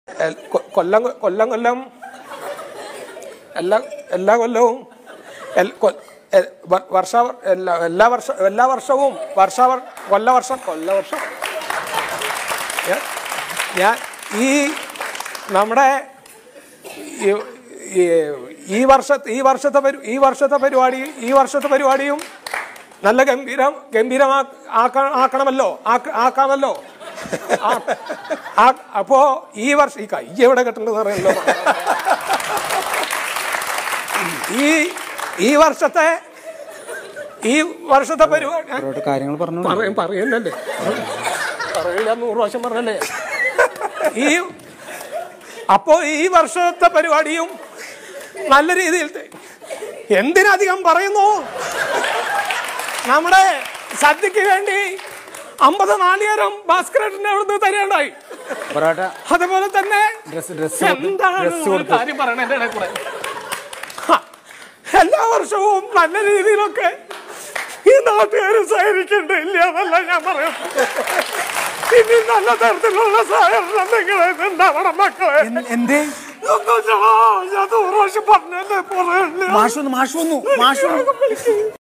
L- കൊ- കൊല്ലം കൊല്ലം കൊല്ലം എല്ലാ എല്ലാ കൊല്ലവും എൽ- കൊ- എ- വ- വർഷ എല്ലാ എല്ലാ വർഷ എല്ലാ വർഷവും വർഷ കൊല്ലവർഷം കൊല്ലവർഷം ഞാൻ- ഞാൻ ഈ നമ്മുടെ ഈ- ഈ- ഈ വർഷ ഈ വർഷത്തെ പരി- ഈ വർഷത്തെ പരിപാടി ഈ വർഷത്തെ പരിപാടിയും നല്ല ഗംഭീരം ഗംഭീരമാ ആക്ക- ആക്കണമല്ലോ ആക്ക- ആക്കാമല്ലോ ആ- ആ- അപ്പോ ഈ വർഷം ഈ കൈ എവിടെ കെട്ടണ്ടെന്ന് അറിയല്ലോ ഈ ഈ വർഷത്തെ ഈ വർഷത്തെ പരിപാടി ഒരുപാട് കാര്യങ്ങൾ പറഞ്ഞു പറയും പറയുന്നല്ലേ പറയില്ല നൂറ് പ്രാവശ്യം പറഞ്ഞല്ലേ ഈ അപ്പോ ഈ വർഷത്തെ പരിപാടിയും നല്ല രീതിയിൽ തെ- എന്തിനധികം പറയുന്നു നമ്മുടെ സദ്യക്ക് വേണ്ടി അമ്പത് നാളികേരം ഭാസ്കരേട്ടന്റെ അവിടുന്ന് തരേണ്ടായി പൊറോട്ട അതുപോലെ തന്നെ ഡ്രസ് ഡ്രസ് എന്താണ് ഡ്രസ് ഒരു കാര്യം പറയണേ എന്റെ ഇടയിൽ കൂടെ ഹ, എല്ലാ വർഷവും നല്ല രീതിയിലൊക്കെ ഈ നാട്ടുകാർ സഹകരിക്കണ്ടില്ല എന്നല്ല ഞാൻ പറയും ഇനി നല്ല തരത്തിലുള്ള സഹകരണം നിങ്ങളെ ഉണ്ടാവണം മക്കളെ എന്തേ ഒന്നും ഞാൻ നൂറ് പ്രാവശ്യം പറഞ്ഞല്ലേ പറയല്ലേ മാഷ് വന്നു മാഷ് വന്നു മാഷ് വന്നു